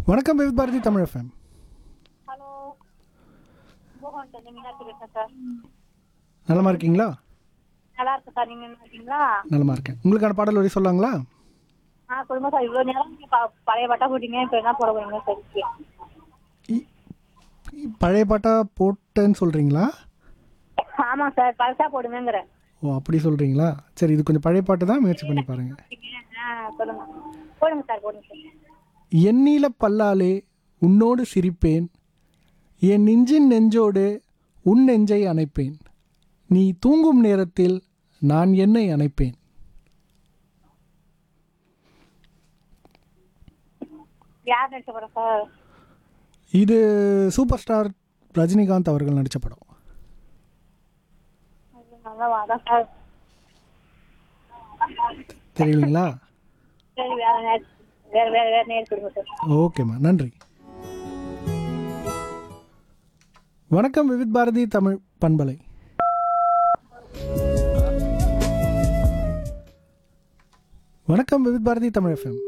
வணக்கம் with Bharathi Tamil FM hello மோகன் sir நீங்கள் நல்லா இருக்கீங்க சார் நலமா இருக்கீங்களா நல்லா இருக்கு சார் நீங்கள் நல்லா இருக்கீங்களா நலமா இருக்கேன் உங்களுக்கான பாடல் வரி சொல்லாங்களா ஆ சொல்லுங்க சார் இவ்வளோ நேரம் நீங்க ப- பழைய பட்டா போட்டீங்க இப்போ என்ன போட போறீங்க சார் இ- இ- பழைய பாட்டா போட்டேன்னு சொல்கிறீங்களா ஆமாம் சார் பழசா போடுங்கிறேன் ஓ அப்படி சொல்கிறீங்களா சரி இது கொஞ்சம் பழைய பாட்டு தான் முயற்சி பண்ணி பாருங்கள் ஆ சொல்லுங்க போடுங்க சார் போடுங்க சார் எண்ணீல பல்லாலே உன்னோடு சிரிப்பேன் என் நெஞ்சின் நெஞ்சோடு உன் நெஞ்சை அணைப்பேன் நீ தூங்கும் நேரத்தில் நான் என்னை அணைப்பேன் யார் நடிச்ச படம் சார் இது சூப்பர் ஸ்டார் ரஜினிகாந்த் அவர்கள் நடித்த படம் நல்லா வாதான் சார் தெரியலீங்களா சரி வேற நேர் வேற வேற வேற நேர் கொடுங்க சார் ஓகேம்மா நன்றி வணக்கம் விவித் பாரதி தமிழ் பண்பலை வணக்கம் விவித் பாரதி தமிழ் எஃப்எம்